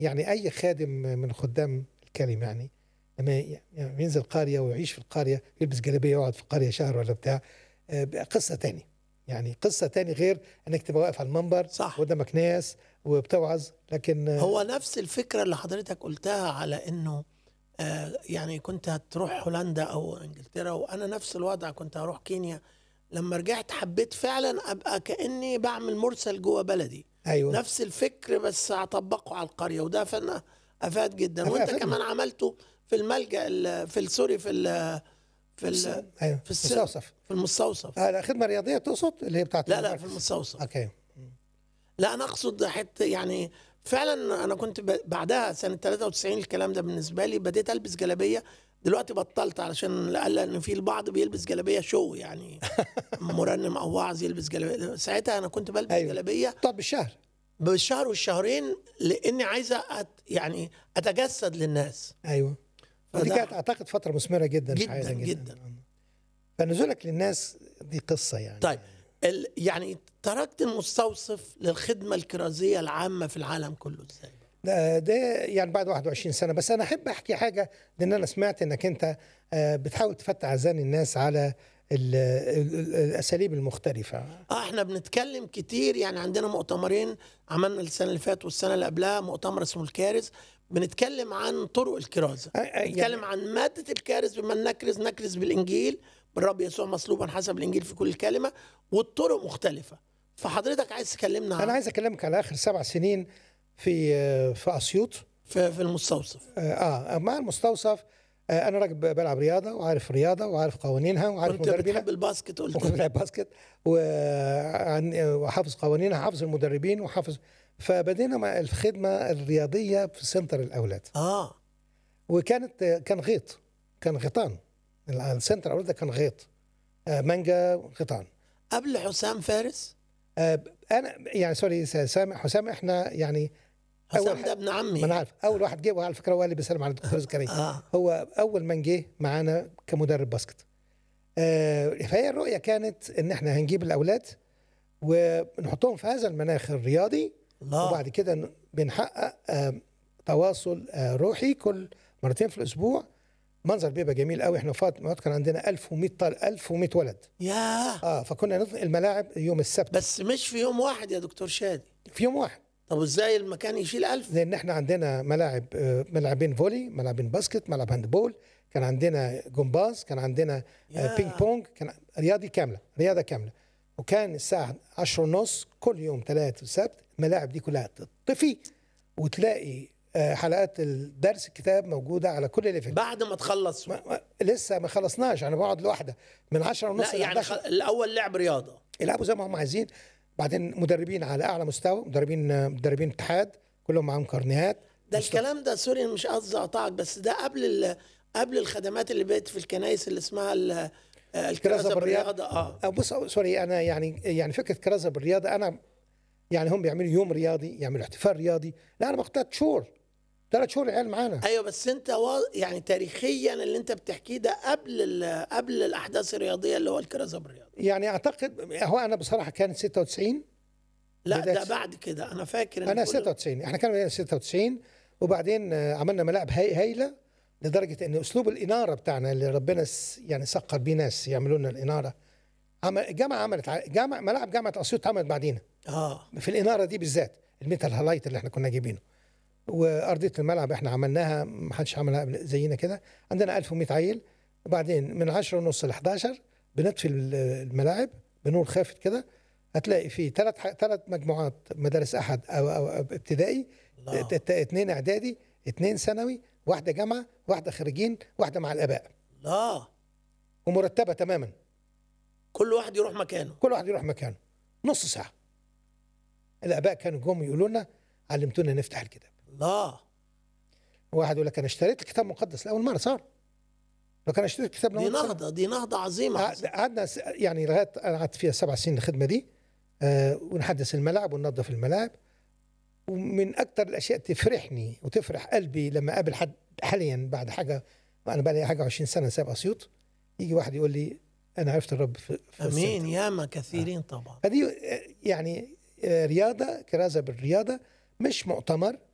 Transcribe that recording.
يعني اي خادم من خدام الكلمه يعني لما ي- يعني ينزل قريه ويعيش في القريه يلبس جلابيه ويقعد في القريه شهر ولا بتاع آه، بقى قصه تاني يعني قصه تاني غير انك تبقى واقف على المنبر صح. قدامك ناس وبتوعظ لكن آه، هو نفس الفكره اللي حضرتك قلتها على انه آه يعني كنت هتروح هولندا او انجلترا وانا نفس الوضع كنت هروح كينيا لما رجعت حبيت فعلا ابقى كاني بعمل مرسل جوه بلدي ايوه نفس الفكر بس هطبقه على القريه وده فن افاد جدا أفاد- وانت أفادني. كمان عملته في الملجا ال- في السوري في ال في ال ايوه في السر- مستوصف في المستوصف آه لا، خدمه رياضيه تقصد اللي هي بتاعت لا لا المنبر؟ في المستوصف اوكي لا انا اقصد حته يعني فعلا انا كنت ب- بعدها سنه 93 الكلام ده بالنسبه لي بديت البس جلابيه دلوقتي بطلت علشان لقال ان في البعض بيلبس جلابيه شو يعني مرنم او واعظ يلبس جلابيه ساعتها انا كنت بلبس أيوة. جلابيه طب بالشهر بالشهر والشهرين لاني عايزه أت يعني اتجسد للناس ايوه ودي فده- كانت اعتقد فتره مثمره جدا في جداً، حياتك جداً. فنزولك للناس دي قصه يعني طيب ال يعني تركت المستوصف للخدمه الكرازيه العامه في العالم كله ازاي ده, ده يعني بعد 21 سنه بس انا احب احكي حاجه لان انا سمعت انك انت آه، بتحاول تفتح اذهان الناس على ال- ال- ال- الاساليب المختلفه اه احنا بنتكلم كتير يعني عندنا مؤتمرين عملنا السنه اللي فاتت والسنه اللي قبلها مؤتمر اسمه الكارز بنتكلم عن طرق الكرازه آه، آه، يعني- بنتكلم عن ماده الكارز بما نكرز نكرز بالانجيل بالرب يسوع مصلوبا حسب الانجيل في كل كلمه والطرق مختلفه فحضرتك عايز تكلمنا انا عن عايز اكلمك على اخر سبع سنين في آه، في اسيوط في, في المستوصف اه آه، مع المستوصف آه، انا راجل بلعب رياضه وعارف رياضه وعارف قوانينها وعارف كنت مدربينها بتحب الباسكت قلت وكنت بلعب باسكت وعن- وحافظ قوانينها حافظ المدربين وحافظ فبدينا مع الخدمه الرياضيه في سنتر الاولاد اه وكانت كان غيط كان غيطان السنتر الاولاد ده كان غيط آه، مانجا وغيطان قبل حسام فارس آه، انا يعني سوري سامح حسام احنا يعني حسام أول ده ابن عمي ما انا عارف اول واحد جه وعلى فكره هو اللي بيسلم على الدكتور زكريا اه هو اول من جه معانا كمدرب باسكت آه، فهي الرؤيه كانت ان احنا هنجيب الاولاد ونحطهم في هذا المناخ الرياضي الله وبعد كده ن- بنحقق آه، تواصل آه، روحي كل مرتين في الاسبوع منظر بيبقى جميل قوي احنا فات وقت كان عندنا 1100 طالب 1100 ولد ياه اه فكنا نطلق الملاعب يوم السبت بس مش في يوم واحد يا دكتور شادي في يوم واحد طب ازاي المكان يشيل ألف لان احنا عندنا ملاعب آه، ملاعبين فولي ملاعبين باسكت ملعب هاندبول كان عندنا جمباز كان عندنا آه، يا. بينج بونج كان رياضي كامله رياضه كامله وكان الساعه 10 ونص كل يوم ثلاث وسبت الملاعب دي كلها تطفي وتلاقي آه، حلقات الدرس الكتاب موجوده على كل ليفل بعد ما تخلص ما ما لسه ما خلصناش انا بقعد لوحده من 10 ونص لا يعني خ... الاول لعب رياضه يلعبوا زي ما هم عايزين بعدين مدربين على اعلى مستوى مدربين مدربين اتحاد كلهم معاهم كارنيهات ده الكلام ده سوري مش قصدي اقطعك بس ده قبل ال... قبل الخدمات اللي بقت في الكنائس اللي اسمها ال... آه، الكرازه بالرياضه اه أو بص سوري انا يعني يعني فكره كرازه بالرياضه انا يعني هم بيعملوا يوم رياضي يعملوا احتفال رياضي لا انا باخد ثلاث شهور ثلاث شهور العيال معانا ايوه بس انت و... يعني تاريخيا اللي انت بتحكيه ده قبل ال... قبل الاحداث الرياضيه اللي هو الكرازه بالرياضه يعني اعتقد هو انا بصراحه كانت 96 لا بداية. ده بعد كده انا فاكر إن انا كل- 96 احنا كنا 96 وبعدين آه، عملنا ملاعب هاي هايله لدرجه ان اسلوب الاناره بتاعنا اللي ربنا س- يعني سقر بيه ناس يعملوا لنا الاناره عمل الجامعه عملت ع- جامعه ملاعب جامعه اسيوط عملت بعدينا اه في الاناره دي بالذات الميتال هالايت اللي احنا كنا جايبينه وارضيه الملعب احنا عملناها ما حدش عملها قبل- زينا كده عندنا 1100 عيل وبعدين من 10 ونص ل 11 بنطفي ال- الملاعب بنور خافت كده هتلاقي في ثلاث ثلاث مجموعات مدارس احد او, أو أو ابتدائي الله. ت- ت- اتنين اعدادي اتنين ثانوي واحده جامعه واحده خريجين واحده مع الاباء لا ومرتبه تماما كل واحد يروح مكانه كل واحد يروح مكانه نص ساعه الاباء كانوا جم يقولوا لنا علمتونا نفتح الكتاب الله واحد يقول لك انا اشتريت الكتاب المقدس لاول مره صار لو كان اشتريت الكتاب دي لاول مره نهضه دي نهضه عظيمه قعد- قعدنا س- يعني لغايه انا قعدت فيها سبع سنين الخدمه دي آه ونحدث الملاعب وننظف الملاعب ومن اكثر الاشياء تفرحني وتفرح قلبي لما اقابل حد حاليا بعد حاجه انا بقى لي حاجه 20 سنه ساب اسيوط يجي واحد يقول لي انا عرفت الرب في, في امين السنتر. ياما كثيرين طبعا فدي آه، يعني آه، رياضه كرازه بالرياضه مش مؤتمر